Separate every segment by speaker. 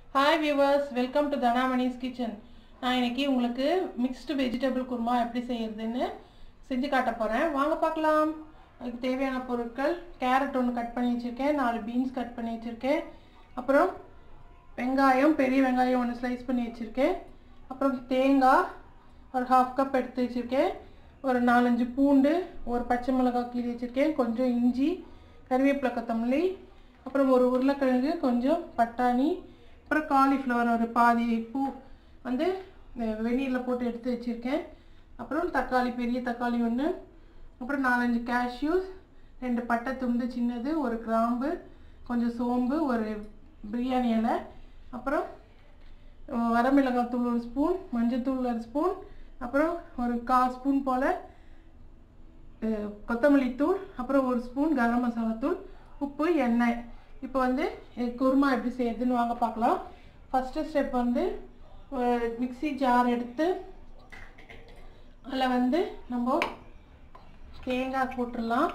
Speaker 1: hi viewers welcome to Dhanamani's kitchen நான் இன்னைக்கு உங்களுக்கு மிக்ஸ்டு வெஜிடபிள் குருமா எப்படி செய்யறதுன்னு செஞ்சு காட்ட போகிறேன் வாங்க பார்க்கலாம் அதுக்கு தேவையான பொருட்கள் கேரட் ஒன்று கட் பண்ணி வச்சுருக்கேன் நாலு பீன்ஸ் கட் பண்ணி வச்சுருக்கேன் அப்புறம் வெங்காயம் பெரிய வெங்காயம் ஒன்று ஸ்லைஸ் பண்ணி வச்சுருக்கேன் அப்புறம் தேங்காய் ஒரு ஹாஃப் கப் எடுத்து வச்சுருக்கேன் ஒரு நாலஞ்சு பூண்டு ஒரு பச்சை மிளகாய் கீறி வச்சுருக்கேன் கொஞ்சம் இஞ்சி கறிவேப்பிலை கொத்தமல்லி அப்புறம் ஒரு உருளைக்கிழங்கு கொஞ்சம் பட்டாணி அப்புறம் காலிஃப்ளவர் ஒரு பாதி பூ வந்து வெந்நீரில் போட்டு எடுத்து வச்சுருக்கேன் அப்புறம் தக்காளி பெரிய தக்காளி ஒன்று அப்புறம் நாலஞ்சு கேஷ்யூஸ் ரெண்டு பட்டை துண்டு சின்னது ஒரு கிராம்பு கொஞ்சம் சோம்பு ஒரு பிரியாணி இலை அப்புறம் அஹ் வரமிளகாய் தூள் ஒரு ஸ்பூன் மஞ்சள்தூள் ஒரு ஸ்பூன் அப்புறம் ஒரு கால் ஸ்பூன் போல் அஹ் கொத்தமல்லி தூள் அப்புறம் ஒரு ஸ்பூன் கரம் மசாலா தூள் உப்பு எண்ணெய் இப்போ வந்து அஹ் குருமா எப்படி செய்யறதுன்னு வாங்க பார்க்கலாம் ஃபஸ்ட்டு ஸ்டெப் வந்து ஒரு மிக்ஸி ஜார் எடுத்து அதில் வந்து நம்ம தேங்காய் போட்டுடலாம்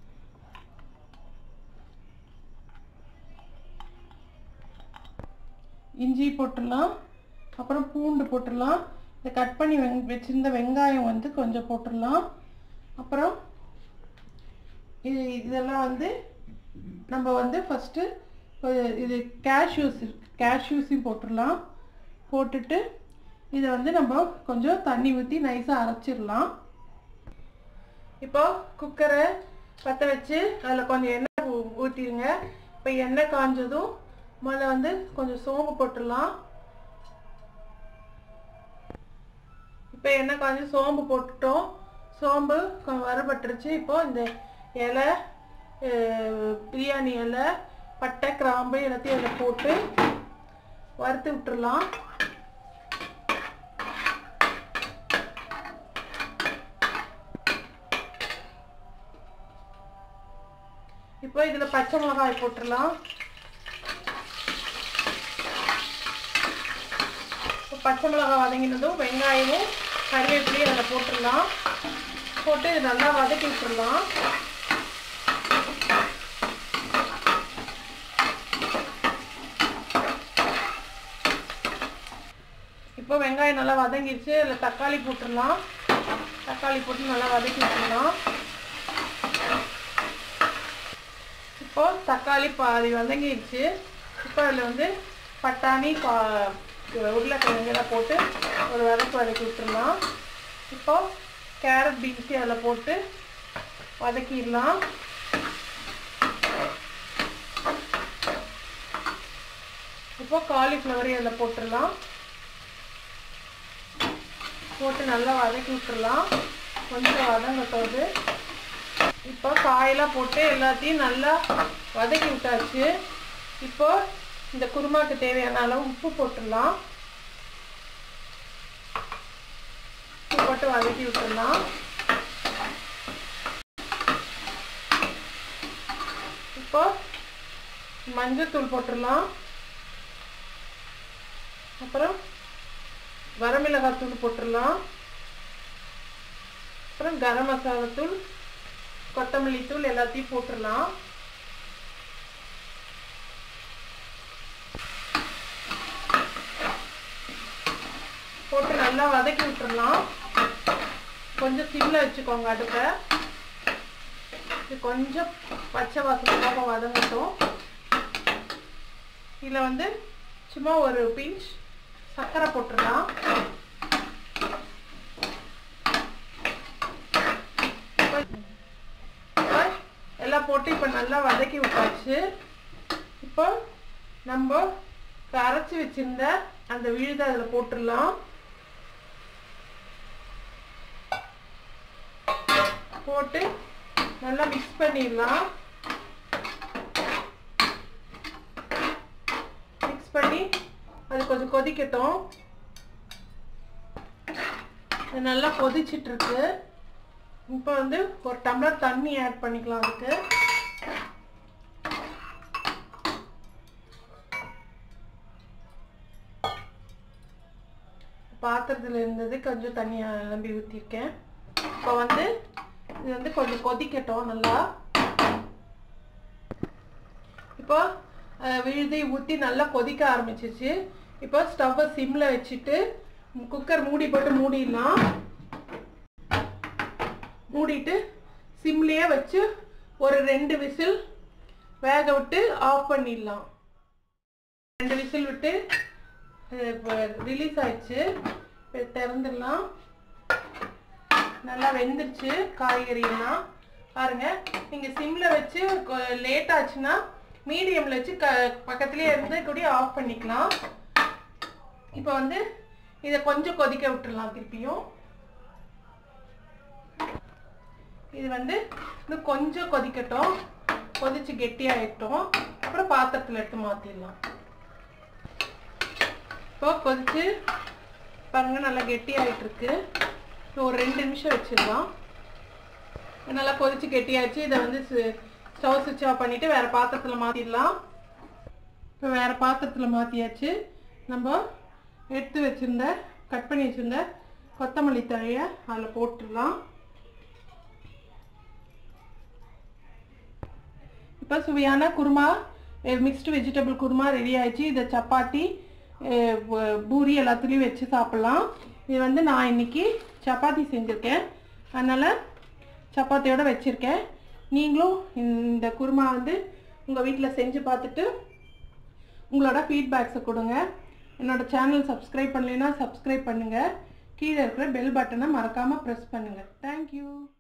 Speaker 1: இஞ்சி போட்டுடலாம் அப்புறம் பூண்டு போட்டுடலாம் இந்த கட் பண்ணி வெங் வச்சுருந்த வெங்காயம் வந்து கொஞ்சம் போட்டுடலாம் அப்புறம் இது இதெல்லாம் வந்து நம்ம வந்து ஃபஸ்ட்டு இது கேஷ்யூஸ் கேஷ்யூஸையும் போட்டுடலாம் போட்டுட்டு இதை வந்து நம்ம கொஞ்சம் தண்ணி ஊற்றி நைஸாக அரைச்சிடலாம் இப்போ குக்கரை பற்ற வச்சு அதில் கொஞ்சம் எண்ணெய் ஊ ஊற்றிடுங்க இப்போ எண்ணெய் காஞ்சதும் முதல்ல வந்து கொஞ்சம் சோம்பு போட்டுடலாம் இப்போ எண்ணெய் காஞ்சி சோம்பு போட்டுட்டோம் சோம்பு கொஞ்சம் வறுபட்டுருச்சு இப்போ இந்த இலை அஹ், பிரியாணி இலை பட்டை கிராம்பு எல்லாத்தையும் அதில் போட்டு வறுத்து விட்டுறலாம் இப்போ இதில் பச்சை மிளகாய் போட்டுடலாம் இப்போ பச்சை மிளகாய் வதங்கினதும் வெங்காயமும் கருவேப்பிலையும் அதில் போட்டுடலாம் போட்டு இது நல்லா வதக்கி விட்டுடலாம் இப்போ வெங்காயம் நல்லா வதங்கிடுச்சு அதில் தக்காளி போட்டுடலாம் தக்காளி போட்டு நல்லா வதக்கி விட்டுடலாம் இப்போ தக்காளி பாதி வதங்கிடுச்சு இப்போ அதில் வந்து பட்டாணி பா உருளைக்கிழங்குலாம் போட்டு ஒரு வதக்கு வதக்கி விட்டுடலாம் இப்போ கேரட் பீன்ஸி அதில் போட்டு வதக்கிடலாம் இப்போ காலிஃப்ளவரையும் அதில் போட்டுடலாம் போட்டு நல்லா வதக்கி விட்டுறலாம் கொஞ்சம் வதங்கத்தோடு இப்போ காயெல்லாம் போட்டு எல்லாத்தையும் நல்லா வதக்கி விட்டாச்சு இப்போ இந்த குருமாக்கு தேவையான அளவு உப்பு போட்டுடலாம் உப்பு போட்டு வதக்கி விட்டுடலாம் இப்போ மஞ்சள் போட்டுடலாம் அப்புறம் வரமிளகாய் தூள் போட்டுடலாம் அப்புறம் கரம் மசாலா தூள் கொத்தமல்லி தூள் எல்லாத்தையும் போட்டுடலாம் போட்டு நல்லா வதக்கி விட்டுறலாம் கொஞ்சம் சிம்ல வச்சுக்கோங்க அடுப்பை இது கொஞ்சம் பச்சை வாசனை போக வதங்கட்டும் இதில் வந்து சும்மா ஒரு பிஞ்ச் சர்க்கரை போட்டுடலாம் இப்போ எல்லாம் போட்டு இப்போ நல்லா வதக்கி விட்டாச்சு இப்போ நம்ம அரைச்சி வச்சிருந்த அந்த விழுதை அதில் போட்டுடலாம் போட்டு நல்லா மிக்ஸ் பண்ணிடலாம் மிக்ஸ் பண்ணி அது கொஞ்சம் கொதிக்கட்டும் இது நல்லா கொதிச்சிட்டு இருக்கு இப்போ வந்து ஒரு டம்ளர் தண்ணி ஆட் பண்ணிக்கலாம் அதுக்கு பாத்திரத்தில் இருந்தது கொஞ்சம் தண்ணி நம்பி ஊற்றிருக்கேன் இப்போ வந்து இது வந்து கொஞ்சம் கொதிக்கட்டும் நல்லா இப்போ அஹ், விழுதி ஊற்றி நல்லா கொதிக்க ஆரம்பிச்சிச்சு இப்போ ஸ்டவ்வை சிம்மில் வச்சுட்டு குக்கர் மூடி போட்டு மூடிடலாம் மூடிட்டு சிம்லேயே வச்சு ஒரு ரெண்டு விசில் வேக விட்டு ஆஃப் பண்ணிடலாம் ரெண்டு விசில் விட்டு ரிலீஸ் ஆயிடுச்சு இப்போ திறந்துடலாம் நல்லா வெந்துருச்சு காய்கறியெல்லாம் பாருங்க நீங்க சிம்ல வச்சு லேட் ஆச்சுன்னா மீடியம்ல வச்சு க பக்கத்துலயே இருந்து கூட ஆஃப் பண்ணிக்கலாம் இப்போ வந்து இதை கொஞ்சம் கொதிக்க விட்டுறலாம் திருப்பியும் இது வந்து இன்னும் கொஞ்சம் கொதிக்கட்டும் கொதிச்சு கெட்டியாயிட்டோம் அப்புறம் பாத்திரத்தில் எடுத்து மாற்றிடலாம் இப்போ கொதிச்சு பாருங்க நல்லா கெட்டியாயிட்டு இருக்கு இப்போ ஒரு ரெண்டு நிமிஷம் வச்சிடலாம் நல்லா கொதிச்சு கெட்டியாச்சு இதை வந்து ஸ்டவ் சுவிட்ச் ஆஃப் பண்ணிட்டு வேற பாத்திரத்தில் மாற்றிடலாம் இப்போ வேற பாத்திரத்தில் மாற்றியாச்சு நம்ம எடுத்து வச்சிருந்த கட் பண்ணி வச்சிருந்த கொத்தமல்லி தழையை அதில் போட்டுடலாம் இப்போ சுவையான kurma mixed vegetable kurma ready ஆயிடுச்சு இதை சப்பாத்தி அஹ், பு- பூரி எல்லாத்துலேயும் வச்சு சாப்பிட்லாம் இது வந்து நான் இன்னைக்கு சப்பாத்தி செஞ்சுருக்கேன் அதனால் சப்பாத்தியோட வச்சுருக்கேன் நீங்களும் இந்த குருமா வந்து உங்கள் வீட்டில் செஞ்சு பார்த்துட்டு உங்களோட ஃபீட்பேக்ஸை கொடுங்க என்னோட சேனல் சப்ஸ்கிரைப் பண்ணலைன்னா சப்ஸ்கிரைப் பண்ணுங்கள் கீழே இருக்கிற பெல் பட்டனை மறக்காமல் ப்ரெஸ் பண்ணுங்கள் தேங்க்யூ